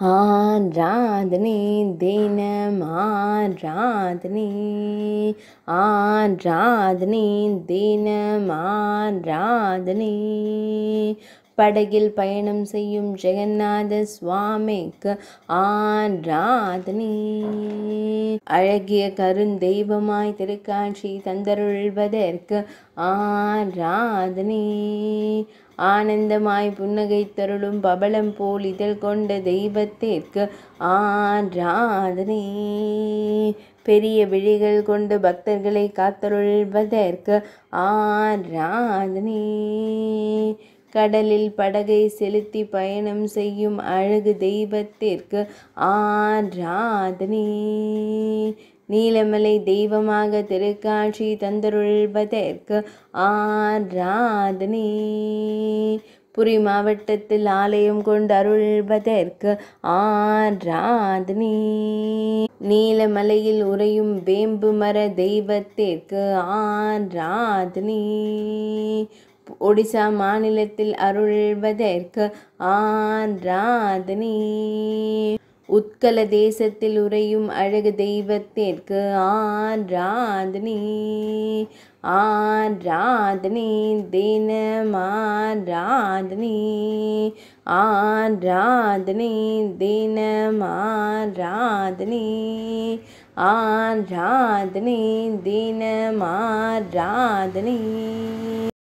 ஆராதனை தினம் ஆராதனை ஆராதனை தினம் ஆராதனை படகில் பயணம் செய்யும் ஜெகநாத சுவாமிக்கு ஆராதனை அழகிய கருந்தெய்வமாய் திருக்காட்சி தந்தருள்வதற்கு ஆராதனை ஆனந்தமாய் புன்னகை தருளும் பபளம் போல் இதழ் கொண்ட தெய்வத்திற்கு ஆராதனை பெரிய விழிகள் கொண்டு பக்தர்களை காத்தருள்வதற்கு ஆராதனை கடலில் படகை செலுத்தி பயணம் செய்யும் அழகு தெய்வத்திற்கு ஆராதனை நீலமலை தெய்வமாக திருக்காட்சி தந்தருள்வதற்கு ஆராதனை புரி மாவட்டத்தில் ஆலயம் கொண்டு அருள்வதற்கு ஆராதனை நீலமலையில் உறையும் வேம்பு மர தெய்வத்திற்கு ஆராதனை ஒடிசா மாநிலத்தில் அருள்வதற்கு ஆராதனை உத்கல தேசத்தில் உறையும் அழகு தெய்வத்திற்கு ஆராதனை ஆராதனை தினம் ஆராதனை ஆராதனை தினம் ஆராதனை ஆராதனை தினம் ஆராதனை